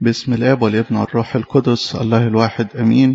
بسم الاب والابن والروح القدس الله الواحد امين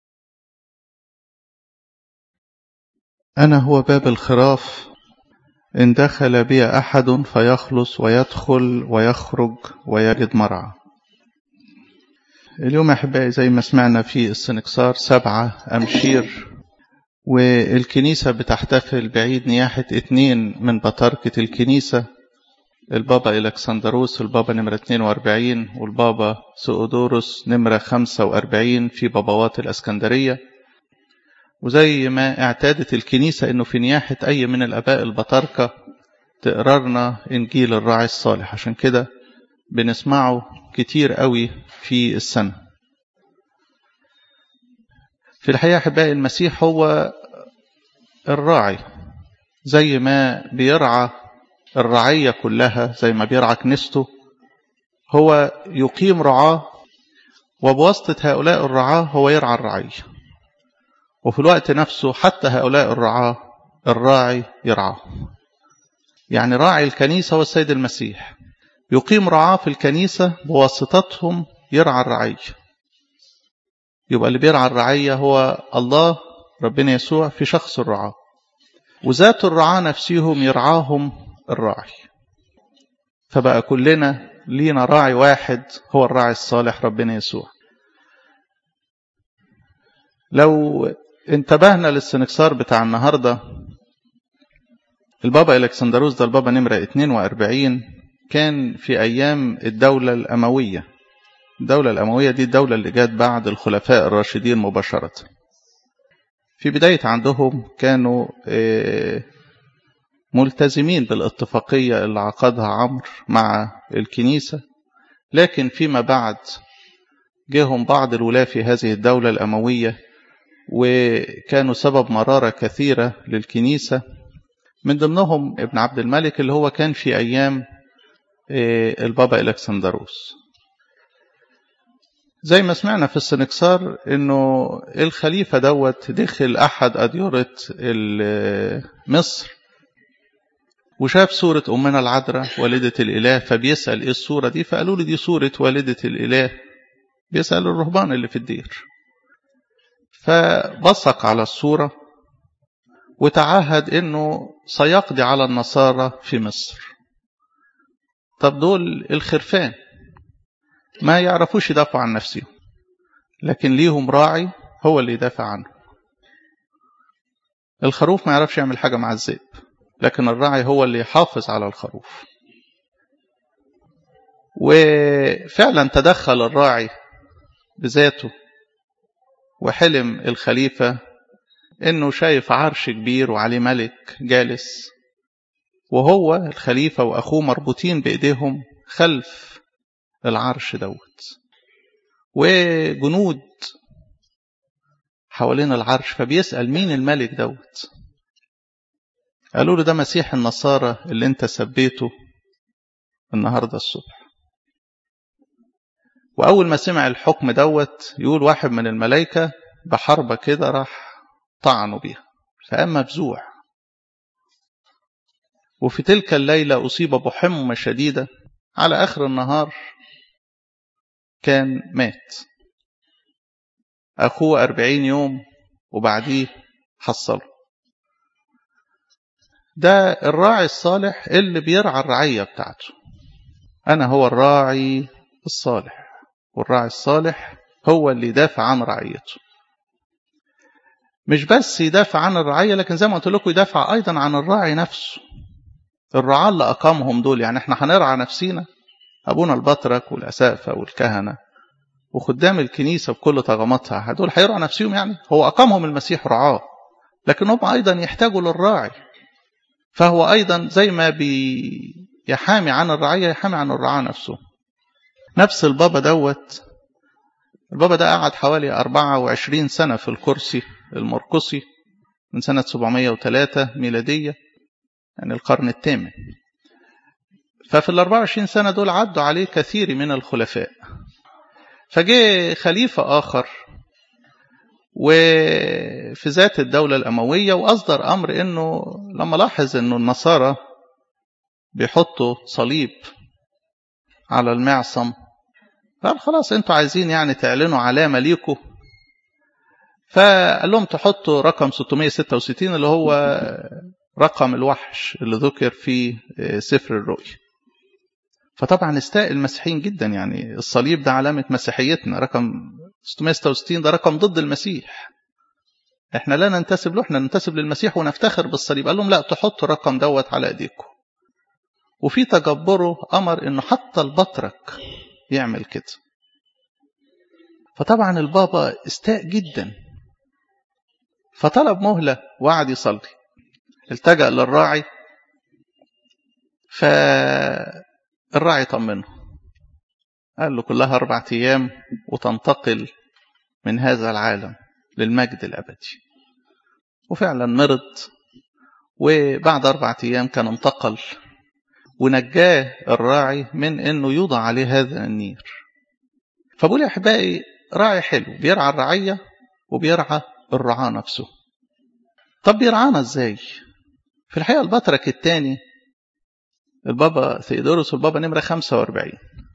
انا هو باب الخراف ان دخل بي احد فيخلص ويدخل ويخرج ويجد مرعى اليوم احبائي زي ما سمعنا في السنكسار سبعة امشير والكنيسة بتحتفل بعيد نياحة اتنين من بطاركة الكنيسة البابا إلكسندروس البابا نمرة 42 والبابا سؤدورس نمرة 45 في بابوات الأسكندرية وزي ما اعتادت الكنيسة انه في نياحة اي من الاباء البطاركة تقررنا انجيل الراعي الصالح عشان كده بنسمعه كتير قوي في السنة في الحقيقة أحبائي المسيح هو الراعي زي ما بيرعى الرعية كلها زي ما بيرعى كنيسته هو يقيم رعاه وبواسطة هؤلاء الرعاة هو يرعى الرعية وفي الوقت نفسه حتى هؤلاء الرعاة الراعي يرعاه يعني راعي الكنيسة هو السيد المسيح يقيم رعاه في الكنيسة بواسطتهم يرعى الرعية يبقى اللي بيرعى الرعية هو الله ربنا يسوع في شخص الرعاة وذات الرعاة نفسهم يرعاهم الراعي فبقى كلنا لينا راعي واحد هو الراعي الصالح ربنا يسوع لو انتبهنا للسنكسار بتاع النهاردة البابا الكسندروس ده البابا نمرة 42 كان في أيام الدولة الأموية الدولة الأموية دي الدولة اللي جات بعد الخلفاء الراشدين مباشرة في بداية عندهم كانوا ملتزمين بالاتفاقية اللي عقدها عمرو مع الكنيسة لكن فيما بعد جاهم بعض الولاة في هذه الدولة الأموية وكانوا سبب مرارة كثيرة للكنيسة من ضمنهم ابن عبد الملك اللي هو كان في أيام البابا إلكسندروس زي ما سمعنا في السنكسار انه الخليفة دوت دخل احد اديرة مصر وشاف صورة امنا العذراء والدة الاله فبيسأل ايه الصورة دي فقالوا له دي صورة والدة الاله بيسأل الرهبان اللي في الدير فبصق على الصورة وتعهد انه سيقضي على النصارى في مصر طب دول الخرفان ما يعرفوش يدافعوا عن نفسهم لكن ليهم راعي هو اللي يدافع عنه الخروف ما يعرفش يعمل حاجة مع الذئب لكن الراعي هو اللي يحافظ على الخروف وفعلا تدخل الراعي بذاته وحلم الخليفة انه شايف عرش كبير وعليه ملك جالس وهو الخليفة واخوه مربوطين بايديهم خلف العرش دوت وجنود حوالين العرش فبيسأل مين الملك دوت قالوا له ده مسيح النصارى اللي انت سبيته النهاردة الصبح وأول ما سمع الحكم دوت يقول واحد من الملائكة بحربة كده راح طعنوا بيها فقام مفزوع وفي تلك الليلة أصيب بحمى شديدة على آخر النهار كان مات أخوه أربعين يوم وبعديه حصله ده الراعي الصالح اللي بيرعى الرعية بتاعته أنا هو الراعي الصالح والراعي الصالح هو اللي يدافع عن رعيته مش بس يدافع عن الرعية لكن زي ما قلت لكم يدافع أيضا عن الراعي نفسه الرعاة اللي أقامهم دول يعني احنا هنرعى نفسينا أبونا البطرك والأسافة والكهنة وخدام الكنيسة بكل طغماتها دول هيرعوا نفسهم يعني هو أقامهم المسيح رعاه لكن هم أيضا يحتاجوا للراعي فهو أيضا زي ما بيحامي عن الرعية يحامي عن الرعاة نفسه نفس البابا دوت البابا ده قعد حوالي 24 سنة في الكرسي المرقسي من سنة 703 ميلادية يعني القرن الثامن ففي ال 24 سنة دول عدوا عليه كثير من الخلفاء فجاء خليفة آخر وفي ذات الدولة الأموية وأصدر أمر أنه لما لاحظ أنه النصارى بيحطوا صليب على المعصم قال خلاص انتوا عايزين يعني تعلنوا علامة ليكوا فقال لهم تحطوا رقم 666 اللي هو رقم الوحش اللي ذكر في سفر الرؤيا فطبعا استاء المسيحيين جدا يعني الصليب ده علامة مسيحيتنا رقم 666 ده رقم ضد المسيح احنا لا ننتسب له احنا ننتسب للمسيح ونفتخر بالصليب قال لهم لا تحطوا الرقم دوت على ايديكم وفي تجبره امر انه حتى البطرك يعمل كده فطبعا البابا استاء جدا فطلب مهلة وقعد يصلي التجأ للراعي فالراعي طمنه قال له كلها أربعة أيام وتنتقل من هذا العالم للمجد الأبدي وفعلا مرض وبعد أربعة أيام كان انتقل ونجاه الراعي من أنه يوضع عليه هذا النير فبقول يا أحبائي راعي حلو بيرعى الرعية وبيرعى الرعاة نفسه طب بيرعانا ازاي في الحقيقة البطرك الثاني البابا ثيودوروس والبابا نمرة 45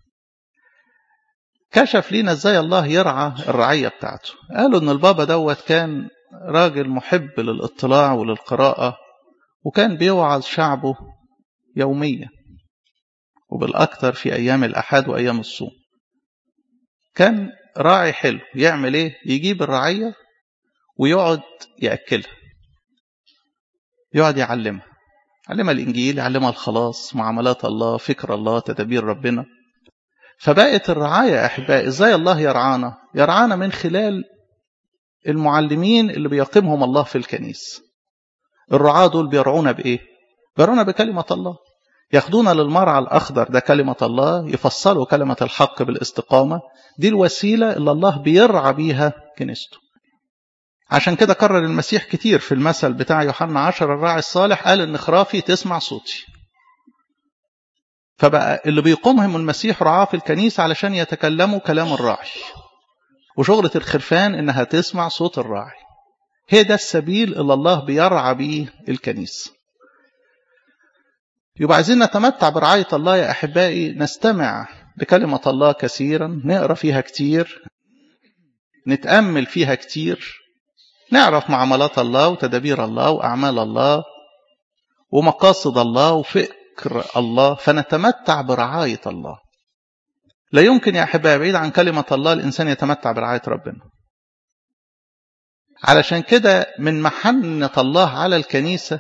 كشف لينا ازاي الله يرعى الرعية بتاعته قالوا ان البابا دوت كان راجل محب للاطلاع وللقراءة وكان بيوعظ شعبه يوميا وبالأكثر في أيام الأحد وأيام الصوم كان راعي حلو يعمل ايه يجيب الرعية ويقعد يأكلها يقعد يعلمها يعلمها الإنجيل يعلمها الخلاص معاملات الله فكر الله تدابير ربنا فبقت الرعاية يا أحبائي إزاي الله يرعانا يرعانا من خلال المعلمين اللي بيقيمهم الله في الكنيسة الرعاة دول بيرعونا بإيه بيرعونا بكلمة الله ياخدونا للمرعى الأخضر ده كلمة الله يفصلوا كلمة الحق بالاستقامة دي الوسيلة اللي الله بيرعى بيها كنيسته عشان كده كرر المسيح كتير في المثل بتاع يوحنا عشر الراعي الصالح قال ان خرافي تسمع صوتي فبقى اللي بيقومهم المسيح رعاه في الكنيسة علشان يتكلموا كلام الراعي وشغلة الخرفان انها تسمع صوت الراعي هي ده السبيل اللي الله بيرعى بيه الكنيسة يبقى عايزين نتمتع برعاية الله يا أحبائي نستمع لكلمة الله كثيرا نقرأ فيها كتير نتأمل فيها كتير نعرف معاملات الله وتدابير الله وأعمال الله ومقاصد الله وفكر الله فنتمتع برعاية الله لا يمكن يا أحبائي بعيد عن كلمة الله الإنسان يتمتع برعاية ربنا علشان كده من محنة الله على الكنيسة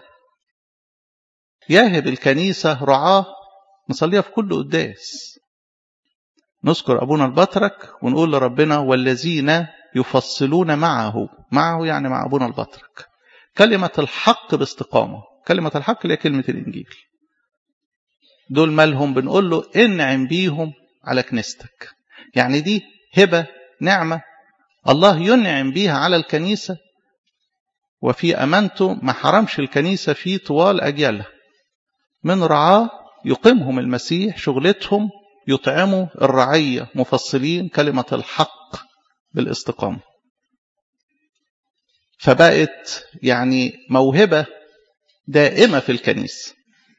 يهب الكنيسة رعاه نصليها في كل قداس نذكر أبونا البطرك ونقول لربنا والذين يفصلون معه معه يعني مع أبونا البطرك كلمة الحق باستقامة كلمة الحق اللي هي كلمة الإنجيل دول مالهم بنقول له انعم بيهم على كنيستك يعني دي هبة نعمة الله ينعم بيها على الكنيسة وفي أمانته ما حرمش الكنيسة في طوال أجيالها من رعاه يقيمهم المسيح شغلتهم يطعموا الرعية مفصلين كلمة الحق بالاستقامة فبقت يعني موهبة دائمة في الكنيسة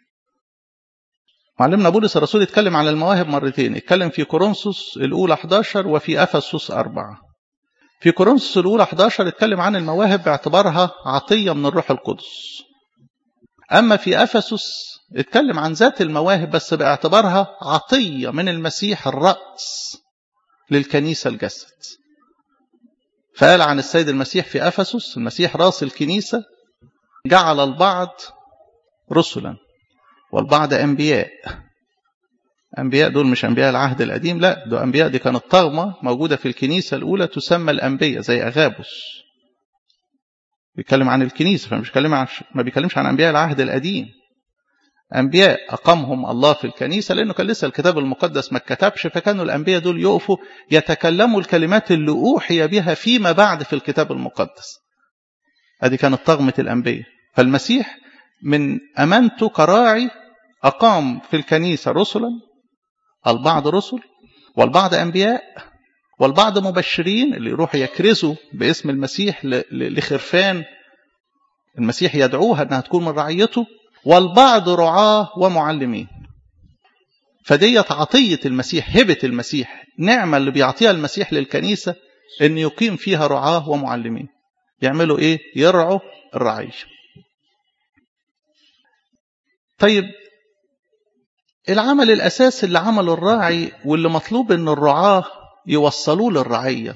معلمنا بولس الرسول اتكلم عن المواهب مرتين اتكلم في كورنثوس الأولى 11 وفي أفسس 4 في كورنثوس الأولى 11 اتكلم عن المواهب باعتبارها عطية من الروح القدس أما في أفسس اتكلم عن ذات المواهب بس باعتبارها عطية من المسيح الرأس للكنيسة الجسد فقال عن السيد المسيح في أفسس المسيح راس الكنيسة جعل البعض رسلا والبعض أنبياء أنبياء دول مش أنبياء العهد القديم لا دول أنبياء دي كانت طغمة موجودة في الكنيسة الأولى تسمى الأنبياء زي أغابس بيتكلم عن الكنيسة فمش بيتكلم عن ما بيتكلمش عن أنبياء العهد القديم أنبياء أقامهم الله في الكنيسة لأنه كان لسه الكتاب المقدس ما اتكتبش فكانوا الأنبياء دول يقفوا يتكلموا الكلمات اللي أوحي بها فيما بعد في الكتاب المقدس هذه كانت طغمة الأنبياء فالمسيح من أمانته كراعي أقام في الكنيسة رسلا البعض رسل والبعض أنبياء والبعض مبشرين اللي يروحوا يكرزوا باسم المسيح لخرفان المسيح يدعوها أنها تكون من رعيته والبعض رعاة ومعلمين فديت عطية المسيح هبة المسيح نعمة اللي بيعطيها المسيح للكنيسة ان يقيم فيها رعاه ومعلمين يعملوا ايه يرعوا الرعية طيب العمل الأساسي اللي عمله الراعي واللي مطلوب ان الرعاه يوصلوه للرعية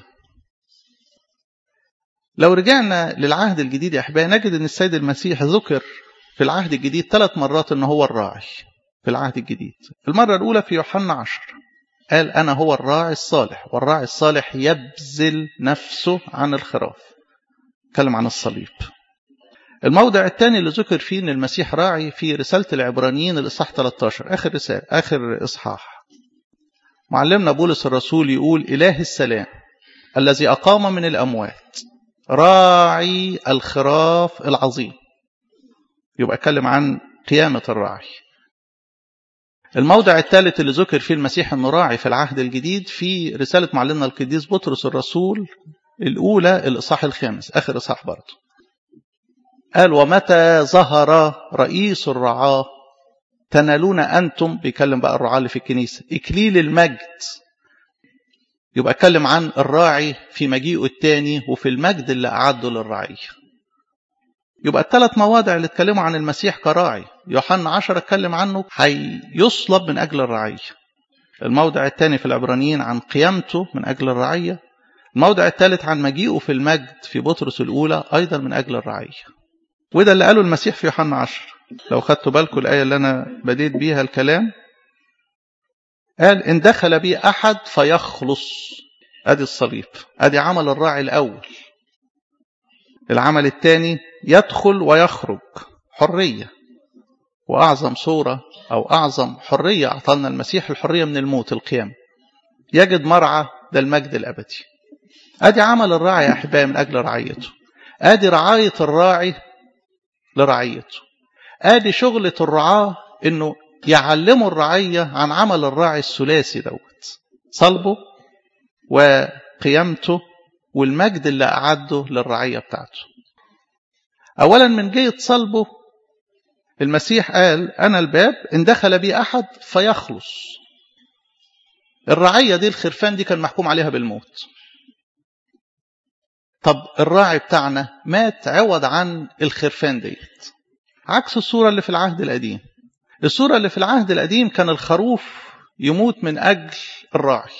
لو رجعنا للعهد الجديد يا أحبائي نجد أن السيد المسيح ذكر في العهد الجديد ثلاث مرات أنه هو الراعي في العهد الجديد المرة الأولى في يوحنا عشر قال أنا هو الراعي الصالح والراعي الصالح يبذل نفسه عن الخراف تكلم عن الصليب الموضع الثاني اللي ذكر فيه أن المسيح راعي في رسالة العبرانيين الإصحاح 13 آخر رسالة آخر إصحاح معلمنا بولس الرسول يقول إله السلام الذي أقام من الأموات راعي الخراف العظيم يبقى اتكلم عن قيامة الراعي الموضع الثالث اللي ذكر فيه المسيح انه راعي في العهد الجديد في رسالة معلمنا القديس بطرس الرسول الأولى الإصحاح الخامس آخر إصحاح برضه قال ومتى ظهر رئيس الرعاة تنالون أنتم بيكلم بقى الرعاة اللي في الكنيسة إكليل المجد يبقى اتكلم عن الراعي في مجيئه الثاني وفي المجد اللي أعده للرعية يبقى الثلاث مواضع اللي اتكلموا عن المسيح كراعي يوحنا 10 اتكلم عنه هيصلب من أجل الرعية الموضع الثاني في العبرانيين عن قيامته من أجل الرعية الموضع الثالث عن مجيئه في المجد في بطرس الأولى أيضا من أجل الرعية وده اللي قاله المسيح في يوحنا 10 لو خدتوا بالكم الآية اللي أنا بديت بيها الكلام قال إن دخل بي أحد فيخلص أدي الصليب أدي عمل الراعي الأول العمل الثاني يدخل ويخرج حرية وأعظم صورة أو أعظم حرية أعطانا المسيح الحرية من الموت القيام يجد مرعى ده المجد الأبدي أدي عمل الراعي يا أحبائي من أجل رعيته أدي رعاية الراعي لرعيته أدي شغلة الرعاة إنه يعلموا الرعية عن عمل الراعي الثلاثي دوت صلبه وقيامته والمجد اللي أعده للرعية بتاعته أولا من جهة صلبه المسيح قال أنا الباب إن دخل بي أحد فيخلص الرعية دي الخرفان دي كان محكوم عليها بالموت طب الراعي بتاعنا مات عوض عن الخرفان ديت عكس الصورة اللي في العهد القديم الصورة اللي في العهد القديم كان الخروف يموت من أجل الراعي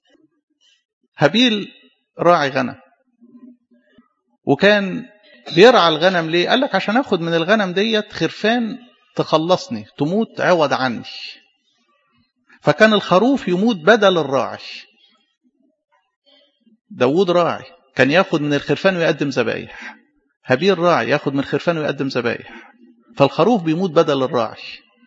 هابيل راعي غنم وكان بيرعى الغنم ليه قال لك عشان اخد من الغنم ديت خرفان تخلصني تموت عوض عني فكان الخروف يموت بدل الراعي داود راعي كان ياخد من الخرفان ويقدم ذبايح هابيل راعي ياخد من الخرفان ويقدم ذبايح فالخروف بيموت بدل الراعي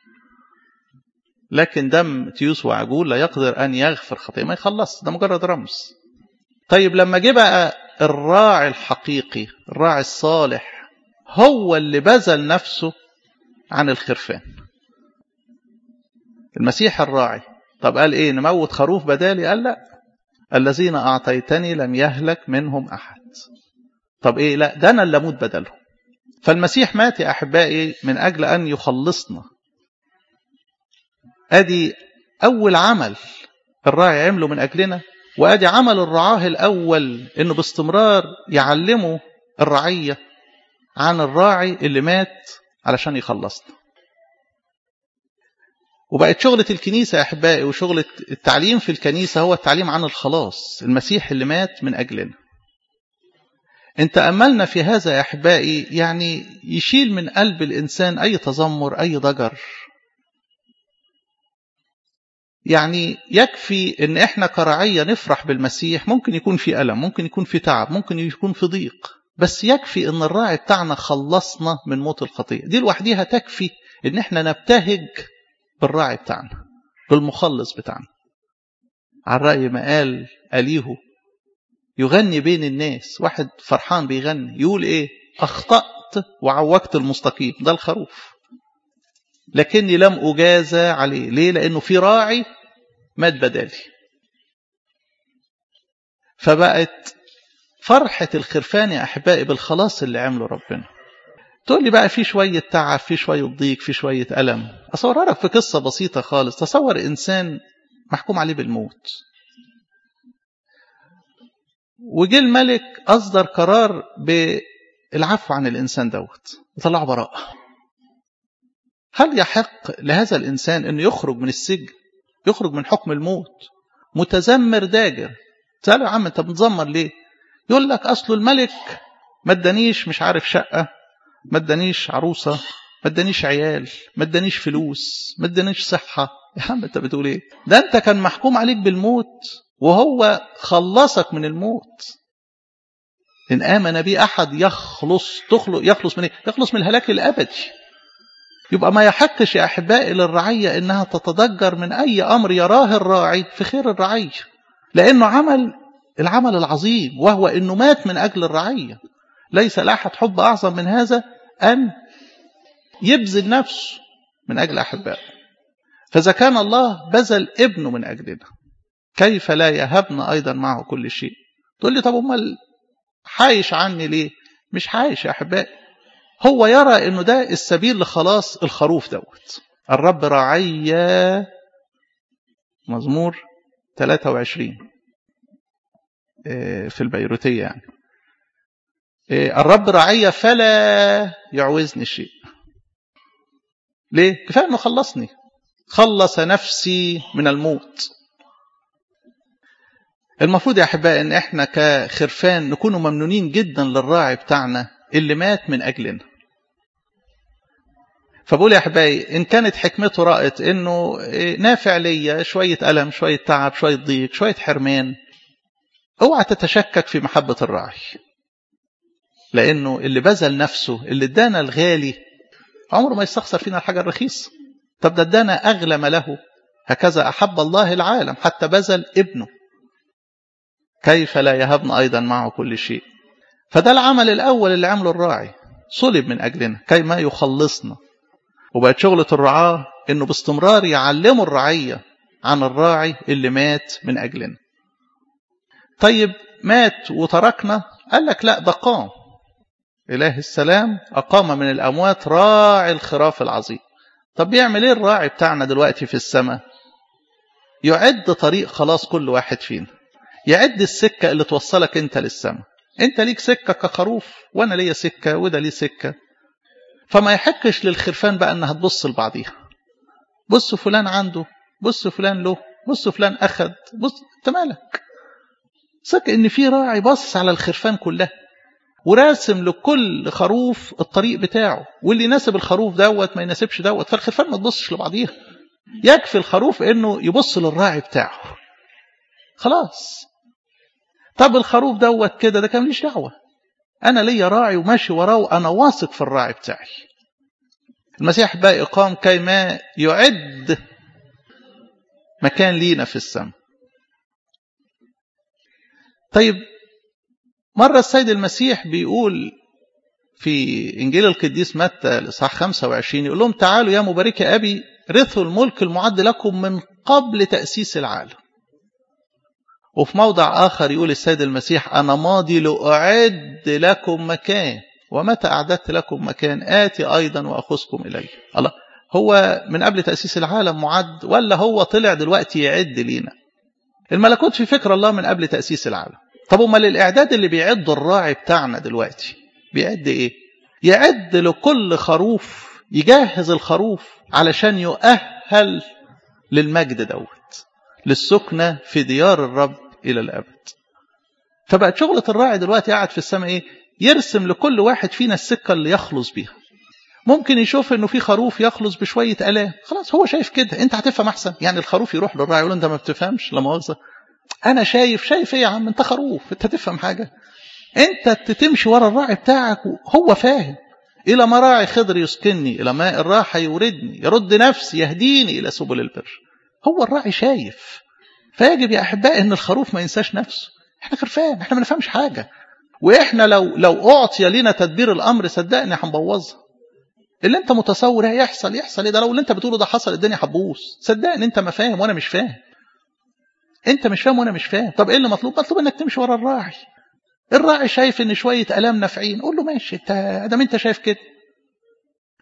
لكن دم تيوس وعجول لا يقدر أن يغفر خطيئة ما يخلص ده مجرد رمز طيب لما جه بقى الراعي الحقيقي الراعي الصالح هو اللي بذل نفسه عن الخرفان المسيح الراعي طب قال ايه نموت خروف بدالي قال لا الذين أعطيتني لم يهلك منهم أحد طب ايه لا ده أنا اللي أموت بدلهم فالمسيح مات يا أحبائي من أجل أن يخلصنا أدي أول عمل الراعي عمله من أجلنا وأدي عمل الرعاه الأول إنه باستمرار يعلموا الرعية عن الراعي اللي مات علشان يخلصنا وبقت شغلة الكنيسة يا أحبائي وشغلة التعليم في الكنيسة هو التعليم عن الخلاص المسيح اللي مات من أجلنا إن تأملنا في هذا يا أحبائي يعني يشيل من قلب الإنسان أي تذمر أي ضجر يعني يكفي ان احنا كرعيه نفرح بالمسيح ممكن يكون في الم ممكن يكون في تعب ممكن يكون في ضيق بس يكفي ان الراعي بتاعنا خلصنا من موت الخطيه دي لوحديها تكفي ان احنا نبتهج بالراعي بتاعنا بالمخلص بتاعنا على الراي ما قال اليهو يغني بين الناس واحد فرحان بيغني يقول ايه اخطات وعوجت المستقيم ده الخروف لكني لم أجازى عليه ليه لأنه في راعي مات بدالي فبقت فرحة الخرفان يا أحبائي بالخلاص اللي عمله ربنا تقول لي بقى في شوية تعب في شوية ضيق في شوية ألم أصورها لك في قصة بسيطة خالص تصور إنسان محكوم عليه بالموت وجه الملك أصدر قرار بالعفو عن الإنسان دوت يطلعه براءة هل يحق لهذا الإنسان أنه يخرج من السجن يخرج من حكم الموت متذمر داجر سأله يا عم أنت بتزمر ليه يقول لك أصل الملك ما ادانيش مش عارف شقة ما ادانيش عروسة ما ادانيش عيال ما ادانيش فلوس ما ادانيش صحة يا عم انت بتقول ايه ده انت كان محكوم عليك بالموت وهو خلصك من الموت إن آمن بي أحد يخلص تخلص يخلص من إيه؟ يخلص من الهلاك الأبدي يبقى ما يحقش يا أحبائي للرعية إنها تتضجر من أي أمر يراه الراعي في خير الرعية لأنه عمل العمل العظيم وهو أنه مات من أجل الرعية ليس لأحد حب أعظم من هذا أن يبذل نفسه من أجل أحبائه فإذا كان الله بذل ابنه من أجلنا كيف لا يهبنا أيضا معه كل شيء تقول لي طب أمال حايش عني ليه مش حايش يا أحبائي هو يرى أنه ده السبيل لخلاص الخروف دوت الرب راعي مزمور 23 في البيروتية يعني الرب رعية فلا يعوزني شيء ليه؟ كفاية أنه خلصني خلص نفسي من الموت المفروض يا أحبائي أن إحنا كخرفان نكون ممنونين جدا للراعي بتاعنا اللي مات من أجلنا فبقول يا أحبائي إن كانت حكمته رأت أنه نافع ليا شوية ألم شوية تعب شوية ضيق شوية حرمان اوعى تتشكك في محبة الراعي لأنه اللي بذل نفسه اللي ادانا الغالي عمره ما يستخسر فينا الحاجة الرخيصة طب ده ادانا أغلى ما له هكذا أحب الله العالم حتى بذل ابنه كيف لا يهبنا أيضا معه كل شيء فده العمل الأول اللي عمله الراعي صلب من أجلنا كي ما يخلصنا وبقت شغلة الرعاة إنه باستمرار يعلموا الرعية عن الراعي اللي مات من أجلنا طيب مات وتركنا قال لك لا ده قام إله السلام أقام من الأموات راعي الخراف العظيم طب بيعمل إيه الراعي بتاعنا دلوقتي في السماء يعد طريق خلاص كل واحد فينا يعد السكة اللي توصلك أنت للسماء أنت ليك سكة كخروف وأنا ليا سكة وده ليه سكة فما يحكش للخرفان بقى أنها تبص لبعضيها بص فلان عنده بص فلان له بص فلان أخد بص أنت مالك ثق ان في راعي بص على الخرفان كلها وراسم لكل خروف الطريق بتاعه واللي يناسب الخروف دوت ما يناسبش دوت فالخرفان ما تبصش لبعضيها يكفي الخروف انه يبص للراعي بتاعه خلاص طب الخروف دوت كده ده كان ليش دعوه انا ليا راعي وماشي وراه وانا واثق في الراعي بتاعي المسيح بقى اقام كيما يعد مكان لينا في السماء طيب مرة السيد المسيح بيقول في إنجيل القديس متى الإصحاح 25 يقول لهم تعالوا يا مبارك أبي رثوا الملك المعد لكم من قبل تأسيس العالم وفي موضع آخر يقول السيد المسيح أنا ماضي لأعد لكم مكان ومتى أعددت لكم مكان آتي أيضا وأخذكم إليه الله هو من قبل تأسيس العالم معد ولا هو طلع دلوقتي يعد لينا الملكوت في فكر الله من قبل تأسيس العالم طب امال الاعداد اللي بيعد الراعي بتاعنا دلوقتي بيعد ايه يعد لكل خروف يجهز الخروف علشان يؤهل للمجد دوت للسكنة في ديار الرب إلى الأبد فبقت شغلة الراعي دلوقتي قاعد في السماء إيه يرسم لكل واحد فينا السكة اللي يخلص بيها ممكن يشوف انه في خروف يخلص بشويه الام خلاص هو شايف كده انت هتفهم احسن يعني الخروف يروح للراعي يقول انت ما بتفهمش لا مؤاخذه انا شايف شايف ايه يا عم انت خروف انت تفهم حاجه انت تمشي ورا الراعي بتاعك هو فاهم الى مراعي خضر يسكنني الى ماء الراحه يوردني يرد نفسي يهديني الى سبل البر هو الراعي شايف فيجب يا احبائي ان الخروف ما ينساش نفسه احنا خرفان احنا ما نفهمش حاجه واحنا لو لو اعطي لنا تدبير الامر صدقني هنبوظها اللي انت متصور هيحصل يحصل ايه ده لو اللي انت بتقوله ده حصل الدنيا هتبوظ صدقني انت ما فاهم وانا مش فاهم انت مش فاهم وانا مش فاهم طب ايه اللي مطلوب مطلوب انك تمشي ورا الراعي الراعي شايف ان شويه الام نافعين قول له ماشي انت ادام انت شايف كده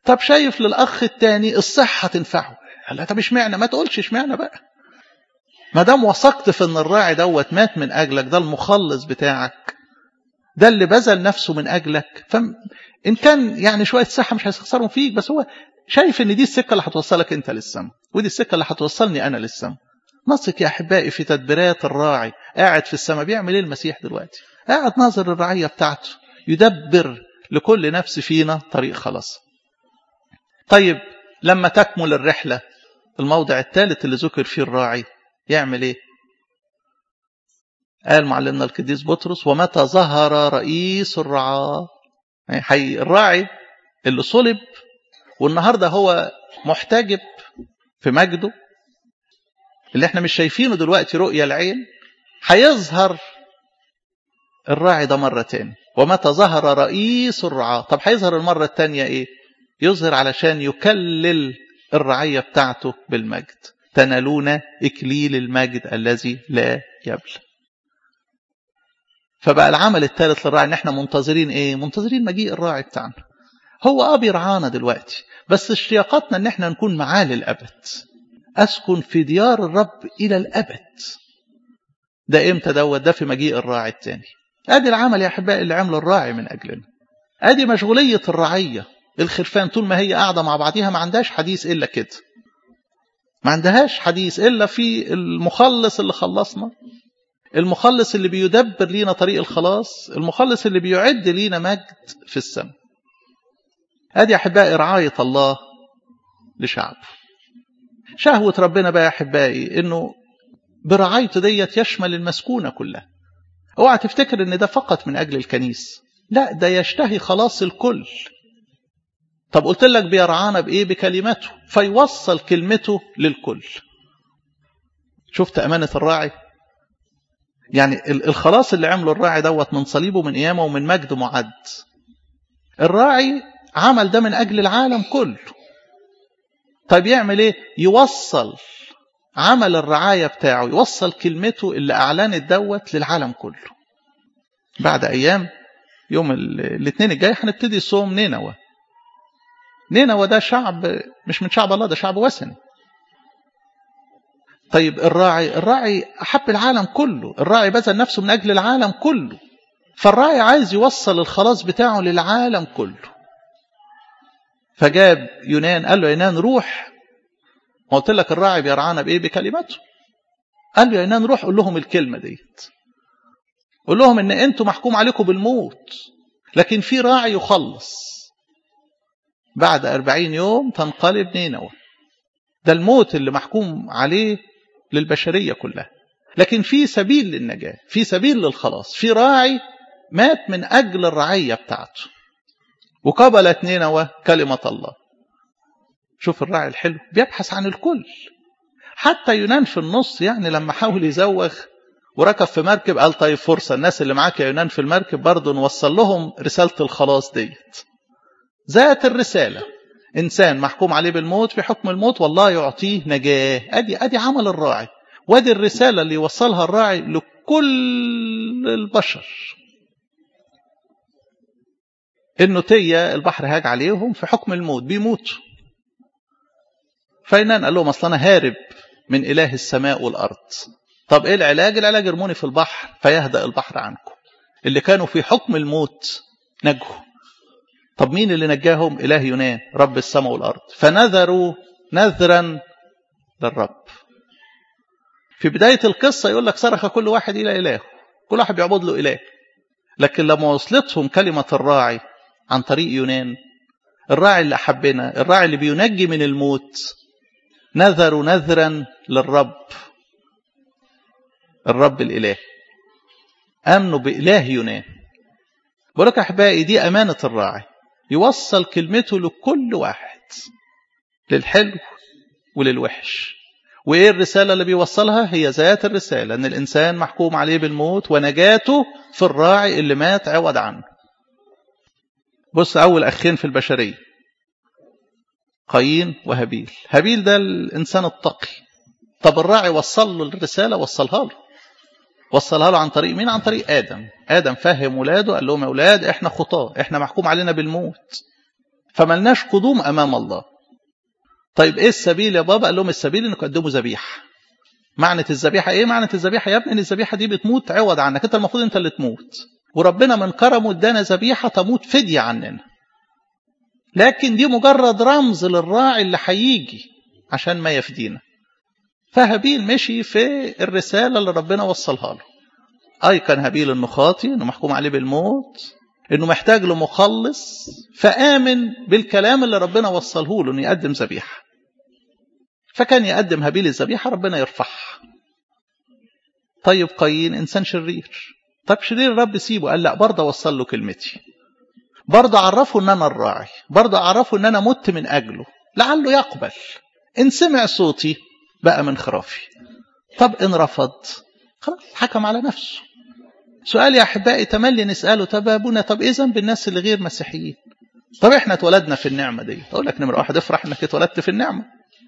طب شايف للأخ التاني الصحة تنفعه لا طب اشمعنى ما تقولش اشمعنى بقى ما دام وثقت في ان الراعي دوت مات من اجلك ده المخلص بتاعك ده اللي بذل نفسه من اجلك فان كان يعني شويه صحه مش هيستخسرهم فيك بس هو شايف ان دي السكه اللي هتوصلك انت للسما ودي السكه اللي هتوصلني انا للسما نثق يا احبائي في تدبيرات الراعي قاعد في السماء بيعمل ايه المسيح دلوقتي قاعد ناظر الرعيه بتاعته يدبر لكل نفس فينا طريق خلاص طيب لما تكمل الرحله الموضع الثالث اللي ذكر فيه الراعي يعمل ايه قال معلمنا القديس بطرس ومتى ظهر رئيس الرعاة يعني حي الراعي اللي صلب والنهارده هو محتجب في مجده اللي احنا مش شايفينه دلوقتي رؤية العين هيظهر الراعي ده مرة تاني ومتى ظهر رئيس الرعاة طب هيظهر المرة التانية ايه يظهر علشان يكلل الرعية بتاعته بالمجد تنالون إكليل المجد الذي لا يبلى فبقى العمل الثالث للراعي ان احنا منتظرين ايه منتظرين مجيء الراعي بتاعنا هو اه بيرعانا دلوقتي بس اشتياقاتنا ان احنا نكون معاه للابد اسكن في ديار الرب الى الابد ده امتى دوت ده في مجيء الراعي الثاني ادي العمل يا احبائي اللي عمله الراعي من اجلنا ادي مشغوليه الرعيه الخرفان طول ما هي قاعده مع بعضيها ما عندهاش حديث الا كده ما عندهاش حديث الا في المخلص اللي خلصنا المخلص اللي بيدبر لينا طريق الخلاص المخلص اللي بيعد لينا مجد في السماء ادي احبائي رعايه الله لشعبه شهوه ربنا بقى يا احبائي انه برعايته ديت يشمل المسكونه كلها اوعى تفتكر ان ده فقط من اجل الكنيس لا ده يشتهي خلاص الكل طب قلت لك بيرعانا بايه بكلمته فيوصل كلمته للكل شفت امانه الراعي يعني الخلاص اللي عمله الراعي دوت من صليبه من قيامه ومن مجد معد الراعي عمل ده من اجل العالم كله طيب يعمل ايه يوصل عمل الرعاية بتاعه يوصل كلمته اللي اعلنت دوت للعالم كله بعد ايام يوم الاثنين الجاي هنبتدي صوم نينوى نينوى ده شعب مش من شعب الله ده شعب وثني طيب الراعي الراعي أحب العالم كله الراعي بذل نفسه من أجل العالم كله فالراعي عايز يوصل الخلاص بتاعه للعالم كله فجاب يونان قال له يونان روح ما قلت لك الراعي بيرعانا بإيه بكلمته قال له يونان روح قول لهم الكلمة ديت قول لهم ان انتوا محكوم عليكم بالموت لكن في راعي يخلص بعد أربعين يوم تنقلب نينوى ده الموت اللي محكوم عليه للبشرية كلها لكن في سبيل للنجاة في سبيل للخلاص في راعي مات من أجل الرعية بتاعته وقبلت نينوى كلمة الله شوف الراعي الحلو بيبحث عن الكل حتى يونان في النص يعني لما حاول يزوغ وركب في مركب قال طيب فرصة الناس اللي معاك يا يونان في المركب برضه نوصل لهم رسالة الخلاص ديت ذات الرسالة إنسان محكوم عليه بالموت في حكم الموت والله يعطيه نجاة أدي, أدي عمل الراعي وادي الرسالة اللي يوصلها الراعي لكل البشر النتية البحر هاج عليهم في حكم الموت بيموتوا فينان قال لهم أصلا أنا هارب من إله السماء والأرض طب إيه العلاج العلاج ارموني في البحر فيهدأ البحر عنكم اللي كانوا في حكم الموت نجوا طب مين اللي نجاهم إله يونان رب السماء والأرض فنذروا نذرا للرب في بداية القصة يقول لك صرخ كل واحد إلى إله كل واحد بيعبد له إله لكن لما وصلتهم كلمة الراعي عن طريق يونان الراعي اللي أحبنا الراعي اللي بينجي من الموت نذروا نذرا للرب الرب الإله آمنوا بإله يونان بقول لك أحبائي دي أمانة الراعي يوصل كلمته لكل واحد للحلو وللوحش وإيه الرسالة اللي بيوصلها هي ذات الرسالة أن الإنسان محكوم عليه بالموت ونجاته في الراعي اللي مات عوض عنه بص أول أخين في البشرية قايين وهابيل هابيل ده الإنسان التقي طب الراعي وصل له الرسالة وصلها له وصلها له عن طريق مين عن طريق آدم آدم فهم ولاده قال لهم يا أولاد إحنا خطاة إحنا محكوم علينا بالموت فملناش قدوم أمام الله طيب إيه السبيل يا بابا قال لهم السبيل إنك تقدموا ذبيحة معنى الذبيحة إيه معنى الذبيحة يا ابني إن الذبيحة دي بتموت عوض عنك أنت المفروض أنت اللي تموت وربنا من كرمه ادانا ذبيحة تموت فدية عننا لكن دي مجرد رمز للراعي اللي هيجي عشان ما يفدينا فهابيل مشي في الرسالة اللي ربنا وصلها له أي كان هابيل إنه خاطي إنه محكوم عليه بالموت إنه محتاج لمخلص فآمن بالكلام اللي ربنا وصله له إنه يقدم ذبيحة فكان يقدم هابيل الذبيحة ربنا يرفعها طيب قايين إنسان شرير طب شرير الرب سيبه قال لا برضه أوصل له كلمتي برضه أعرفه إن أنا الراعي برضه أعرفه إن أنا مت من أجله لعله يقبل إن سمع صوتي بقى من خرافي طب إن رفض خلاص حكم على نفسه سؤال يا أحبائي تملي نسأله طب يا أبونا طب إيه ذنب الناس اللي غير مسيحيين طب إحنا اتولدنا في النعمة دي أقول لك نمرة واحد افرح إنك اتولدت في النعمة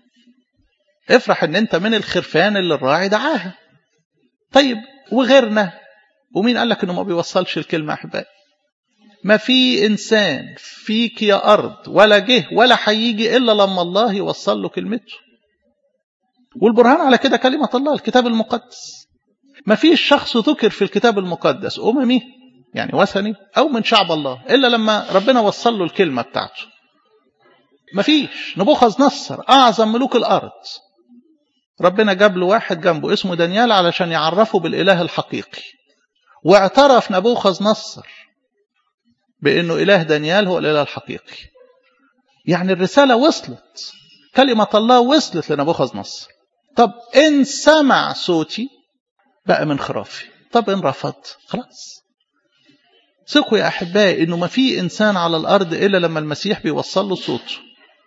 افرح إن أنت من الخرفان اللي الراعي دعاها طيب وغيرنا ومين قال لك إنه ما بيوصلش الكلمة يا أحبائي ما في إنسان فيك يا أرض ولا جه ولا هيجي إلا لما الله يوصل له كلمته والبرهان على كده كلمة الله الكتاب المقدس ما فيش شخص ذكر في الكتاب المقدس أممي يعني وثني أو من شعب الله إلا لما ربنا وصل له الكلمة بتاعته ما فيش نبوخذ نصر أعظم ملوك الأرض ربنا جاب له واحد جنبه اسمه دانيال علشان يعرفه بالإله الحقيقي واعترف نبوخذ نصر بأنه إله دانيال هو الإله الحقيقي يعني الرسالة وصلت كلمة الله وصلت لنبوخذ نصر طب إن سمع صوتي بقى من خرافي طب إن رفض خلاص ثقوا يا أحبائي إنه ما في إنسان على الأرض إلا لما المسيح بيوصل له صوته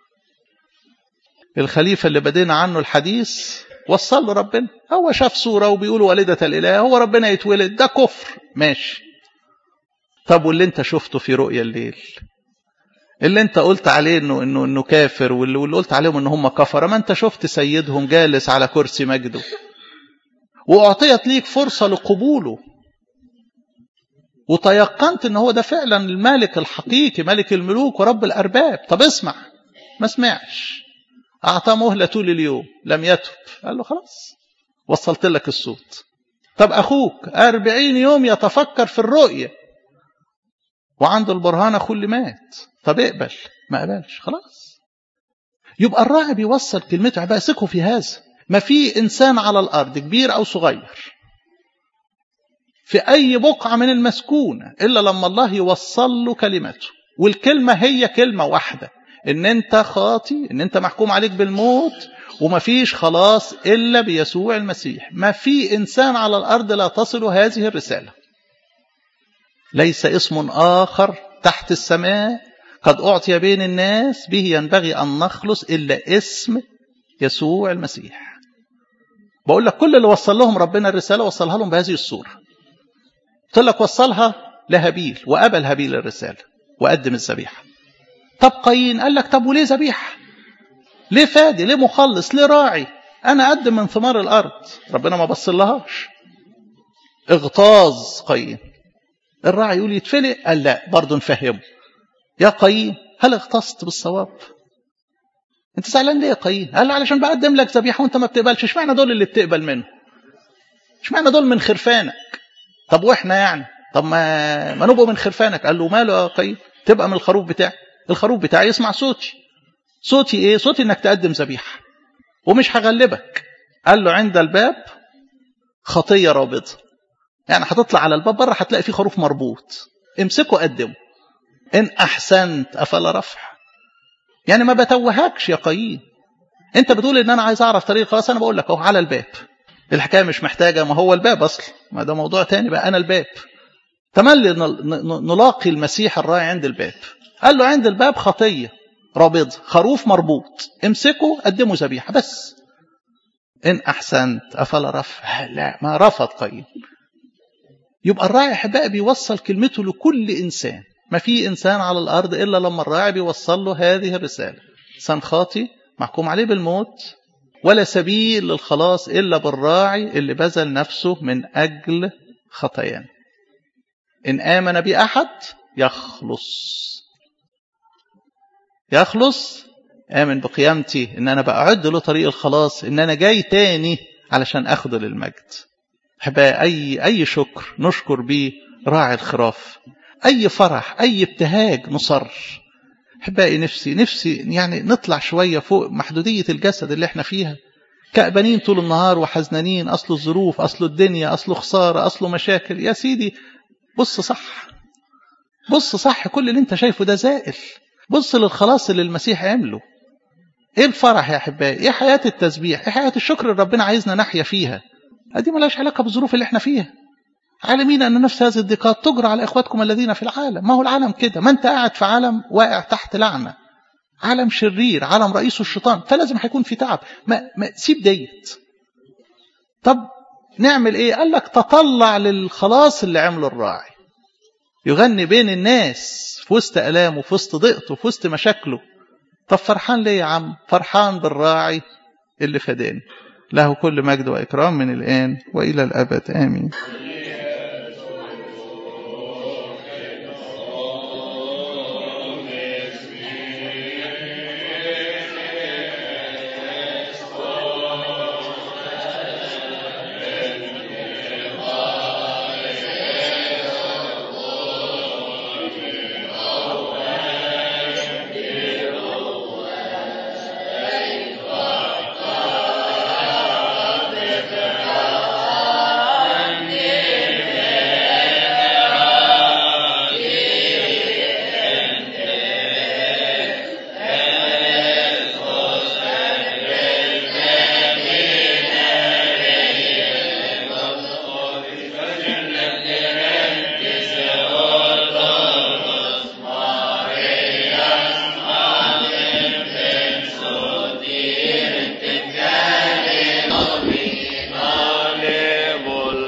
الخليفة اللي بدينا عنه الحديث وصل له ربنا هو شاف صورة وبيقول والدة الإله هو ربنا يتولد ده كفر ماشي طب واللي انت شفته في رؤيا الليل اللي انت قلت عليه انه انه انه كافر واللي, واللي قلت عليهم ان هم كفره ما انت شفت سيدهم جالس على كرسي مجده واعطيت ليك فرصه لقبوله وتيقنت ان هو ده فعلا الملك الحقيقي ملك الملوك ورب الارباب طب اسمع ما سمعش اعطاه مهله طول اليوم لم يتب قال له خلاص وصلت لك الصوت طب اخوك أربعين يوم يتفكر في الرؤيه وعنده البرهان اخوه اللي مات طب اقبل ما قبلش خلاص يبقى الراعي بيوصل كلمته بقى ثقوا في هذا ما في انسان على الارض كبير او صغير في اي بقعه من المسكونه الا لما الله يوصل له كلمته والكلمه هي كلمه واحده ان انت خاطي ان انت محكوم عليك بالموت وما فيش خلاص الا بيسوع المسيح ما في انسان على الارض لا تصل هذه الرساله ليس اسم آخر تحت السماء قد أعطي بين الناس به ينبغي أن نخلص إلا اسم يسوع المسيح بقول لك كل اللي وصل لهم ربنا الرسالة وصلها لهم بهذه الصورة قلت لك وصلها لهابيل وقبل هابيل الرسالة وقدم الذبيحة طب قايين قال لك طب وليه ذبيحة ليه فادي ليه مخلص ليه راعي أنا أقدم من ثمار الأرض ربنا ما بصلهاش اغتاظ قايين الراعي يقول يتفلق قال لا برضه نفهمه يا قايين هل اغتصت بالصواب انت زعلان ليه يا قايين قال له علشان بقدم لك ذبيحه وانت ما بتقبلش اشمعنى دول اللي بتقبل منه اشمعنى دول من خرفانك طب واحنا يعني طب ما ما نبقوا من خرفانك قال له ماله يا قايين تبقى من الخروف بتاعي الخروف بتاعي يسمع صوتي صوتي ايه صوتي انك تقدم ذبيحه ومش هغلبك قال له عند الباب خطيه رابطه يعني هتطلع على الباب بره هتلاقي فيه خروف مربوط امسكه قدمه ان احسنت افلا رفع يعني ما بتوهكش يا قايين انت بتقول ان انا عايز اعرف طريق خلاص انا بقول لك اهو على الباب الحكايه مش محتاجه ما هو الباب اصلا ما ده موضوع تاني بقى انا الباب تملي نلاقي المسيح الراعي عند الباب قال له عند الباب خطيه رابض خروف مربوط امسكه قدمه ذبيحه بس ان احسنت افلا رفع لا ما رفض قايين يبقى الراعي احبائي بيوصل كلمته لكل انسان ما في انسان على الارض الا لما الراعي بيوصل له هذه الرساله انسان خاطي محكوم عليه بالموت ولا سبيل للخلاص الا بالراعي اللي بذل نفسه من اجل خطايانا ان امن باحد يخلص يخلص آمن بقيامتي إن أنا بأعد له طريق الخلاص إن أنا جاي تاني علشان أخده للمجد أحبائي أي أي شكر نشكر بيه راعي الخراف أي فرح أي ابتهاج نصر أحبائي نفسي نفسي يعني نطلع شوية فوق محدودية الجسد اللي احنا فيها كأبانين طول النهار وحزنانين أصله الظروف أصله الدنيا أصله خسارة أصله مشاكل يا سيدي بص صح بص صح كل اللي انت شايفه ده زائل بص للخلاص اللي المسيح عمله ايه الفرح يا احبائي ايه حياه التسبيح ايه حياه الشكر اللي ربنا عايزنا نحيا فيها دي ملهاش علاقه بالظروف اللي احنا فيها عالمين ان نفس هذه الضيقات تجرى على اخواتكم الذين في العالم ما هو العالم كده ما انت قاعد في عالم واقع تحت لعنه عالم شرير عالم رئيسه الشيطان فلازم هيكون في تعب ما, ما سيب ديت طب نعمل ايه قال لك تطلع للخلاص اللي عمله الراعي يغني بين الناس في وسط الامه في وسط ضيقته في وسط مشاكله طب فرحان ليه يا عم فرحان بالراعي اللي فداني له كل مجد واكرام من الان والى الابد امين